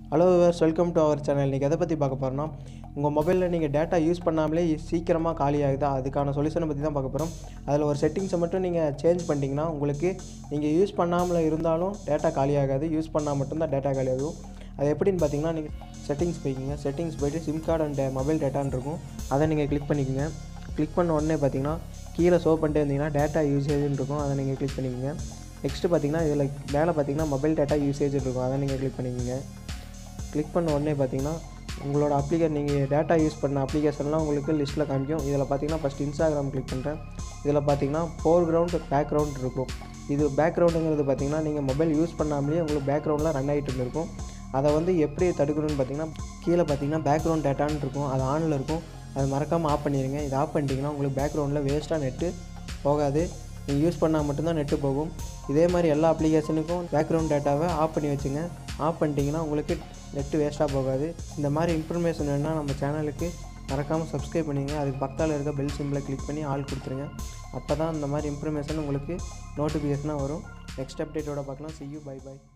hello viewers welcome to our channel இன்றைக்கி எதை பற்றி பார்க்க போகிறோம்னா உங்கள் மொபைலில் நீங்கள் டேட்டா யூஸ் பண்ணாமலே சீக்கிரமாக காலி ஆகுதா அதுக்கான சொல்யூஷனை பற்றி தான் பார்க்க போகிறோம் அதில் ஒரு செட்டிங்ஸை மட்டும் நீங்கள் சேஞ்ச் பண்ணிட்டீங்கன்னா உங்களுக்கு நீங்கள் யூஸ் பண்ணாமல் இருந்தாலும் டேட்டா காலி ஆகாது யூஸ் பண்ணால் மட்டும்தான் டேட்டா காலி ஆகும் அது எப்படின்னு பார்த்தீங்கன்னா நீங்கள் செட்டிங்ஸ் போய்க்கிங்க செட்டிங்ஸ் போய்ட்டு சிம் கார்டு அண்ட் மொபைல் டேட்டான்னு இருக்கும் அதை நீங்கள் கிளிக் பண்ணிக்கோங்க கிளிக் பண்ண உடனே பார்த்தீங்கன்னா கீழே ஷோ பண்ணிட்டே இருந்தீங்கன்னா டேட்டா யூசேஜ்னு இருக்கும் அதை நீங்கள் கிளிக் பண்ணிக்கோங்க நெக்ஸ்ட்டு பார்த்தீங்கன்னா இதில் மேலே பார்த்தீங்கன்னா மொபைல் டேட்டா யூசேஜ் இருக்கும் அதை நீங்கள் கிளிக் பண்ணிக்கோங்க கிளிக் பண்ண உடனே பார்த்தீங்கன்னா உங்களோட அப்ளிகேஷன் நீங்கள் டேட்டா யூஸ் பண்ண அப்ளிகேஷன்லாம் உங்களுக்கு லிஸ்ட்டில் காமிக்கும் இதில் பார்த்தீங்கன்னா ஃபஸ்ட் இன்ஸ்டாகிராம் கிளிக் பண்ணுறேன் இதில் பார்த்தீங்கன்னா ஃபோர் கிரவுண்ட் பேக்ரவுண்ட் இருக்கும் இது பேக்ரவுண்டுங்கிறது பார்த்தீங்கன்னா நீங்கள் மொபைல் யூஸ் பண்ணாமலேயே உங்களுக்கு பேக்ரவுண்டில் ரன் ஆகிட்டு இருந்திருக்கும் அதை வந்து எப்படி தடுக்கணும்னு பார்த்தீங்கன்னா கீழே பார்த்தீங்கன்னா பேக்ரவுண்ட் டேட்டான்னு இருக்கும் அது ஆனில் இருக்கும் அது மறக்காமல் ஆஃப் பண்ணிடுங்க இது ஆஃப் பண்ணிட்டீங்கன்னா உங்களுக்கு பேக்ரவுண்டில் வேஸ்ட்டாக நெட்டு போகாது நீங்கள் யூஸ் பண்ணால் மட்டும்தான் நெட்டு போகும் இதே மாதிரி எல்லா அப்ளிகேஷனுக்கும் பேக்ரவுண்ட் டேட்டாவை ஆஃப் பண்ணி வச்சுங்க ஆஃப் பண்ணிட்டீங்கன்னா உங்களுக்கு நெட்டு வேஸ்ட்டாக போகாது இந்த மாதிரி இன்ஃபர்மேஷன் வேணால் நம்ம சேனலுக்கு மறக்காமல் சப்ஸ்கிரைப் பண்ணிங்க அதுக்கு பக்கத்தில் இருக்க பெல் சிம்பிளை கிளிக் பண்ணி ஆள் கொடுத்துருங்க அப்போ தான் இந்த மாதிரி இன்ஃபர்மேஷன் உங்களுக்கு நோட்டிஃபிகேஷனாக வரும் நெக்ஸ்ட் அப்டேட்டோட பார்க்கலாம் see you bye bye